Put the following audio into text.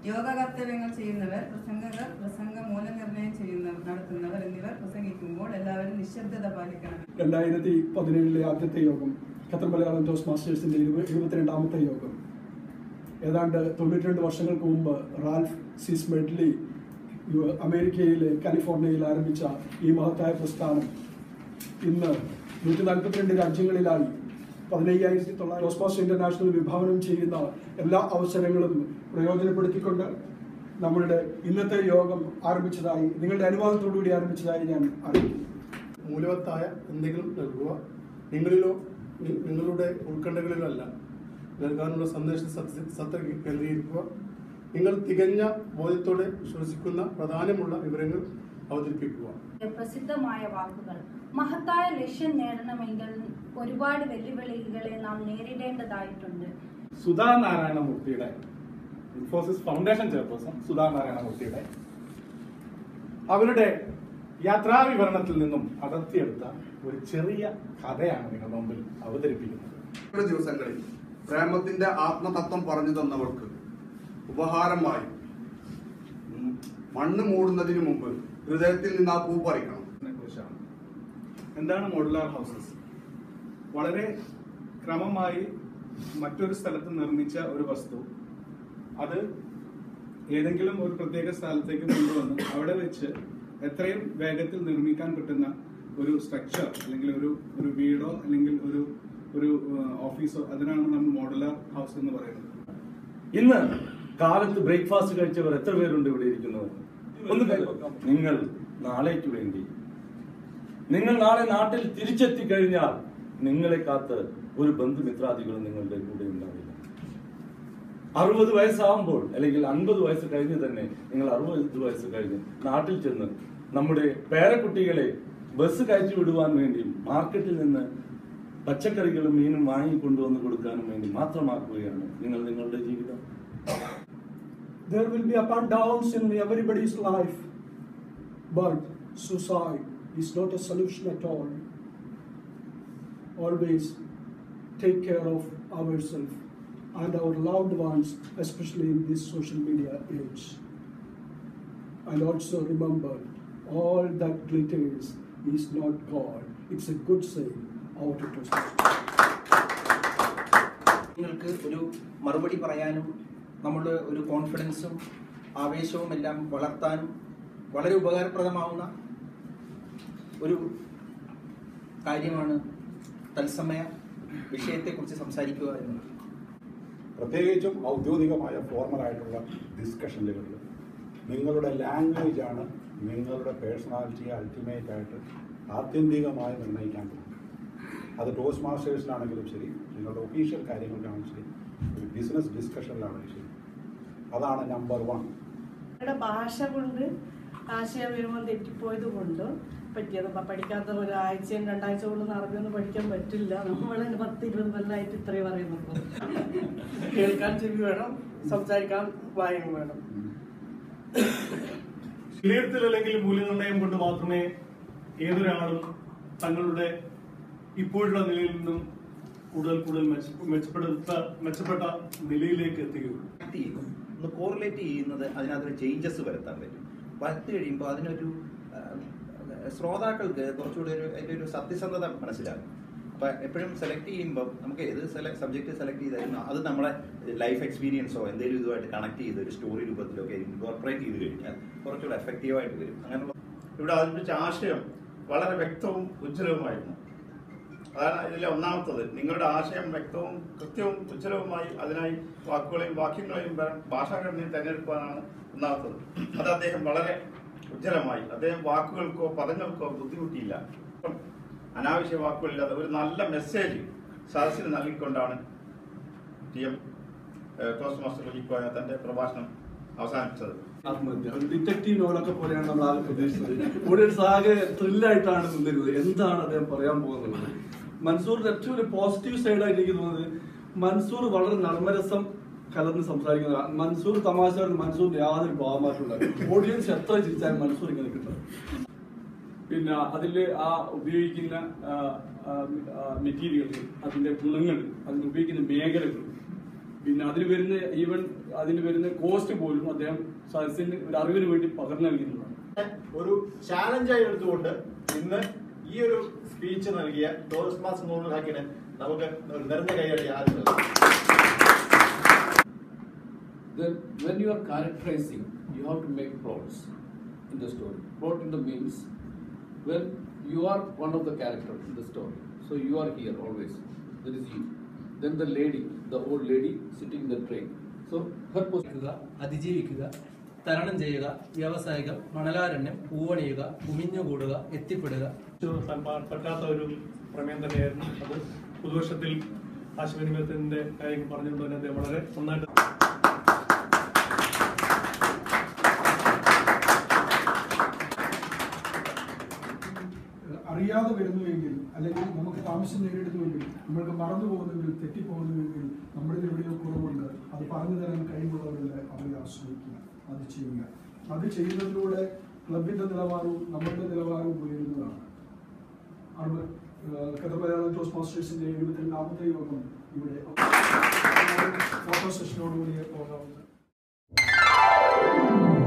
യോഗ കർത്തവ്യങ്ങൾ ചെയ്യുന്നവർ പ്രസംഗകർ പ്രസംഗ മൂല്യനിർണ്ണയം ചെയ്യുന്ന നടത്തുന്നവർ എന്നിവർ പ്രസംഗിക്കുമ്പോൾ എല്ലാവരും നിശബ്ദത പാലിക്കണം രണ്ടായിരത്തി പതിനേഴിലെ ആദ്യത്തെ യോഗം ഖത്തർ മലയാളം ടോസ് മാസ്റ്റേഴ്സിന്റെ ഇരുപ- ഇരുപത്തിരണ്ടാമത്തെ യോഗം ഏതാണ്ട് തൊണ്ണൂറ്റിരണ്ട് വർഷങ്ങൾക്ക് മുമ്പ് റാൽഫ് സിസ് മെഡ്ലി യു- അമേരിക്കയിലെ കാലിഫോർണിയയിൽ ആരംഭിച്ച ഈ മഹത്തായ പ്രസ്ഥാനം ഇന്ന് നൂറ്റി നാൽപ്പത്തിരണ്ട് രാജ്യങ്ങളിലായി പതിനയ്യായിരത്തി തൊള്ളായിരം ടോസ് മാസ്റ്റർ ഇന്റർനാഷണൽ വിഭാവനം ചെയ്യുന്ന എല്ലാ അവസരങ്ങളും പ്രയോജനപ്പെടുത്തിക്കൊണ്ട് നമ്മളുടെ ഇന്നത്തെ യോഗം ആരംഭിച്ചതായി നിങ്ങളുടെ അനുവാദത്തോടുകൂടി ആരംഭിച്ചതായി ഞാൻ അറിയിക്കുന്നു മൂല്യവത്തായ എന്തെങ്കിലും നൽകുക നിങ്ങളിലോ നി- നിങ്ങളുടെ ഉത്കണ്ഠകളിലോ അല്ല നൽകാനുള്ള സന്ദേശ സത്യ സത്ത കേന്ദ്രീകരിക്കുക നിങ്ങൾ തികഞ്ഞ ബോധ്യത്തോടെ വിശ്വസിക്കുന്ന പ്രധാനമുള്ള വിവരങ്ങൾ അവതരിപ്പിക്കുക പ്രസിദ്ധമായ വാക്കുകൾ മഹത്തായ ലക്ഷ്യം നേടണമെങ്കിൽ ഒരുപാട് വെല്ലുവിളികളെ നാം നേരിടേണ്ടതായിട്ടുണ്ട് സുധാ നാരായണമൂർത്തിയുടെ ഇൻഫോസിസ് ഫൗണ്ടേഷൻ ചെയർപേഴ്സൺ സുധാ നാരായണമൂർത്തിയുടെ അവരുടെ യാത്രാ വിവരണത്തിൽ നിന്നും അടർത്തിയെടുത്ത ഒരു ചെറിയ കഥയാണ് നിങ്ങളുടെ മുമ്പിൽ അവതരിപ്പിക്കുന്നത് ഒരു ദിവസങ്ങളിൽ പ്രേമത്തിന്റെ ആത്മതത്വം പറഞ്ഞു തന്നവൾക്ക് ഉപഹാരമായി ഉം, മണ്ണ് മൂടുന്നതിന് മുമ്പ് ഹൃദയത്തിൽ നിന്ന് ആ പൂ പറിക്കണം കുറിച്ചാണ് എന്താണ് മോഡുലാർ ഹൗസസ് വളരെ ക്രമമായി മറ്റൊരു സ്ഥലത്ത് നിർമ്മിച്ച ഒരു വസ്തു അത് ഏതെങ്കിലും ഒരു പ്രത്യേക സ്ഥലത്തേക്ക് കൊണ്ടുവന്ന് അവിടെ വെച്ച് എത്രയും വേഗത്തിൽ നിർമ്മിക്കാൻ പറ്റുന്ന ഒരു സ്ട്രക്ചർ അല്ലെങ്കിൽ ഒരു ഒരു വീടോ അല്ലെങ്കിൽ ഒരു ഒരു ഏഹ്, ഓഫീസോ അതിനാണ് നമ്മൾ മോഡുലാർ ഹൗസ് എന്ന് പറയുന്നത് ഇന്ന് കാലത്ത് ബ്രേക്ക്ഫാസ്റ്റ് കഴിച്ചവർ എത്ര പേരുണ്ട് ഇവിടെ ഇരിക്കുന്നത് ഒന്ന് കൈ- നിങ്ങൾ നാളേക്ക് വേണ്ടി നിങ്ങൾ നാളെ നാട്ടിൽ തിരിച്ചെത്തി കഴിഞ്ഞാൽ നിങ്ങളെ കാത്ത് ഒരു ബന്ധുമിത്രാദികളും നിങ്ങളുടെ കൂടെ ഉണ്ടാവില്ല അറുപത് വയസ്സാകുമ്പോൾ അല്ലെങ്കിൽ അൻപത് വയസ്സ് കഴിഞ്ഞ് തന്നെ നിങ്ങൾ അറുപത് വയസ്സ് കഴിഞ്ഞ് നാട്ടിൽ ചെന്ന് നമ്മുടെ പേരക്കുട്ടികളെ ബസ് കയറ്റി വിടുവാൻ വേണ്ടി മാർക്കറ്റിൽ നിന്ന് പച്ചക്കറികളും മീനും വാങ്ങി കൊണ്ടുവന്ന് കൊടുക്കാനും വേണ്ടി മാത്രമാക്കുകയാണ് നിങ്ങൾ നിങ്ങളുടെ ജീവിതം There will be up and downs in everybody's life, but suicide is not a solution at all. Always take care of ourselves and our loved ones, especially in this social media age. And also remember, all that glitters is not God. It's a good saying out of Toastmasters. നിങ്ങൾക്ക് ഒരു മറുപടി പറയാനും നമ്മുടെ ഒരു കോൺഫിഡൻസും ആവേശവും എല്ലാം വളർത്താനും വളരെ ഉപകാരപ്രദമാവുന്ന ഒരു കാര്യമാണ് തത്സമയ വിഷയത്തെക്കുറിച്ച് സംസാരിക്കുക എന്നുള്ളത് പ്രത്യേകിച്ചും ഔദ്യോഗികമായ ഫോർമലായിട്ടുള്ള ഡിസ്കഷനുകളിൽ നിങ്ങളുടെ ലാംഗ്വേജ് ആണ് നിങ്ങളുടെ പേഴ്സണാലിറ്റിയെ അൾട്ടിമേറ്റ് ആയിട്ട് ആത്യന്തികമായി നിർണ്ണയിക്കാൻ പോകുന്നത് അത് ടോസ്റ്റ് മാസ്റ്റേഴ്സിനാണെങ്കിലും ശരി നിങ്ങളുടെ ഒഫീഷ്യൽ കാര്യങ്ങൾക്കാണെങ്കിലും ശരി ഒരു ബിസിനസ് ഡിസ്കഷനിലാണെങ്കിലും ശരി അതാണ് നമ്പർ വൺ അവരുടെ ഭാഷ കൊണ്ട് ആശയവിനിമയം തെറ്റിപ്പോയത് കൊണ്ട് പറ്റിയത് പ- പഠിക്കാത്ത ഒരാഴ്ചയും രണ്ടാഴ്ച കൊണ്ട് അറബിയൊന്നും പഠിക്കാൻ പറ്റില്ല നമ്മൾ പത്ത് ഇരുപത് കൊല്ലമായിട്ട് ഇത്രയും പറയുന്നുള്ളൂ കേൾക്കാൻ ചെവി വേണം സംസാരിക്കാൻ വായും വേണം വിലയിരുത്തൽ അല്ലെങ്കിൽ മൂല്യനിർണ്ണയം കൊണ്ട് മാത്രമേ ഏതൊരാളും തങ്ങളുടെ ഇപ്പോഴുള്ള നിലയിൽ നിന്നും കൂടുതൽ കൂടുതൽ മെച്ച- മെച്ചപ്പെടുത്ത മെച്ചപ്പെട്ട നിലയിലേക്ക് എത്തുകയുള്ളൂ കണക്ട് ചെയ്യും ഒന്ന് കോറിലേറ്റ് ചെയ്യുന്നത് അതിനകത്തൊരു ചേഞ്ചസ് വരുത്താൻ പറ്റും വരുത്തി കഴിയുമ്പോൾ അതിനൊരു ആ, ശ്രോതാക്കൾക്ക് കുറച്ചുകൂടി ഒരു അതിൻ്റെ ഒരു സത്യസന്ധത മനസ്സിലാകും അപ്പൊ എപ്പോഴും സെലക്ട് ചെയ്യുമ്പോൾ നമുക്ക് ഏത് സബ്ജക്ട് സെലക്ട് ചെയ്താലും അത് നമ്മളെ ലൈഫ് എക്സ്പീരിയൻസോ എന്തെങ്കിലും ഇതുമായിട്ട് കണക്ട് ചെയ്ത് ഒരു സ്റ്റോറി രൂപത്തിലൊക്കെ ഇൻകോർപ്പറേറ്റ് ചെയ്ത് കഴിഞ്ഞാൽ കുറച്ചുകൂടെ എഫക്റ്റീവായിട്ട് വരും അങ്ങനെയുള്ള ഇവിടെ അവതരിപ്പിച്ച ആശയം വളരെ വ്യക്തവും ഉജ്ജ്വലവുമായിരുന്നു അതാണ് ഇതിലെ ഒന്നാമത്തത് നിങ്ങളുടെ ആശയം വ്യക്തവും കൃത്യവും ഉജ്ജ്വലവുമായി അതിനായി വാക്കുകളെയും വാക്യങ്ങളെയും ഭര- ഭാഷാഘടനയും തിരഞ്ഞെടുക്കാനാണ് ഒന്നാമത്തത് അത് അദ്ദേഹം വളരെ ഉജ്ജ്വലമായി അദ്ദേഹം വാക്കുകൾക്കോ പദങ്ങൾക്കോ ബുദ്ധിമുട്ടിയില്ല അപ്പം അനാവശ്യ വാക്കുകളില്ലാതെ ഒരു നല്ല മെസ്സേജ് സദസ്സിന് നൽകിക്കൊണ്ടാണ് T M toast master Valikoya തന്റെ പ്രഭാഷണം അവസാനിപ്പിച്ചത് ആത്മഹത്യ ഒരു ഡിറ്റക്റ്റീവ് നോവലൊക്കെ പോലെയാണ് നമ്മൾ ആകെ പ്രതീക്ഷിച്ചത് ഓഡിയൻസ് ആകെ ത്രില്ലായിട്ടാണ് നിന്നിരുന്നത് എന്താണ് അദ്ദേഹം പറയാൻ പോകുന്നത് മൻസൂറിന്റെ ഏറ്റവും ഒരു പോസിറ്റീവ് സൈഡായിട്ട് എനിക്ക് തോന്നുന്നത് മൻസൂർ വളരെ നർമ്മരസം കലർന്ന് സംസാരിക്കുന്നതാണ് മൻസൂർ തമാശ പറഞ്ഞ് മൻസൂറിന് യാതൊരു ഭാവമായിട്ടുള്ള ഓഡിയൻസ് എത്ര ചിരിച്ചാലും മൻസൂർ ഇങ്ങനെ കിട്ടും പിന്നെ അതിൽ ആ ഉപയോഗിക്കുന്ന മെറ്റീരിയൽ അതിന്റെ ഗുണങ്ങൾ അതിൽ ഉപയോഗിക്കുന്ന മേഖലകൾ പിന്നെ അതിൽ വരുന്ന ഈവൻ അതിന് വരുന്ന കോസ്റ്റ് പോലും അദ്ദേഹം സദസ്സിന് ഒരു അറിവിന് വേണ്ടി പകർന്നു നൽകിയിട്ടുള്ളതാണ് ഒരു ചാലഞ്ചായി എടുത്തുകൊണ്ട് ഇന്ന് ഈ ഒരു സ്പീച്ച് നൽകിയ ടോറിസ്റ്റ് മാസ് നൂറുൽ ഹക്കിന് നമുക്ക് ഒരു നിറഞ്ഞ കൈയടി ആദ്യം നൽകാം. then when you are characterizing, you have to make plots in the story. Plot in the means when you are one of the characters in the story. So you are here always. That is you. Then the lady, the old lady sitting in the train. So her position. അതിജീവിക്കുക തരണം ചെയ്യുക വ്യാവസായികം മണലാരണ്യം പൂവണിയുക കുമിഞ്ഞുകൂടുക എത്തിപ്പെടുക പറ്റാത്ത ഒരു പ്രമേയം തന്നെയായിരുന്നു അത് പുതുവർഷത്തിൽ ആശയവിനിമയത്തിന്റെ കാര്യം പറഞ്ഞുകൊണ്ട് തന്നെ അദ്ദേഹം വളരെ നന്നായിട്ട് അറിയാതെ വരുന്നുവെങ്കിൽ അല്ലെങ്കിൽ നമുക്ക് താമസം നേരിടുന്നുവെങ്കിൽ നമ്മൾക്ക് മറന്നു പോകുന്നെങ്കിൽ തെറ്റിപ്പോകുന്നുവെങ്കിൽ നമ്മളിൽ എവിടെയോ കുറവുണ്ട് അത് പറഞ്ഞു തരാൻ കഴിവുള്ളവരുടെ അവരെ ആശ്രയിക്കുക അത് ചെയ്യുക അത് ചെയ്യുന്നതിലൂടെ ക്ലബിന്റെ നിലവാരവും നമ്മളുടെ നിലവാരവും ഉയരുന്നതാണ് അറുപത് കഥ മലയാളം ടോസ് മാസ്റ്റേഴ്സിന്റെ എഴുപത്തിരണ്ടാമത്തെ യോഗം ഇവിടെ ഫോട്ടോ സെഷനോടുകൂടി പോകാവുന്നത്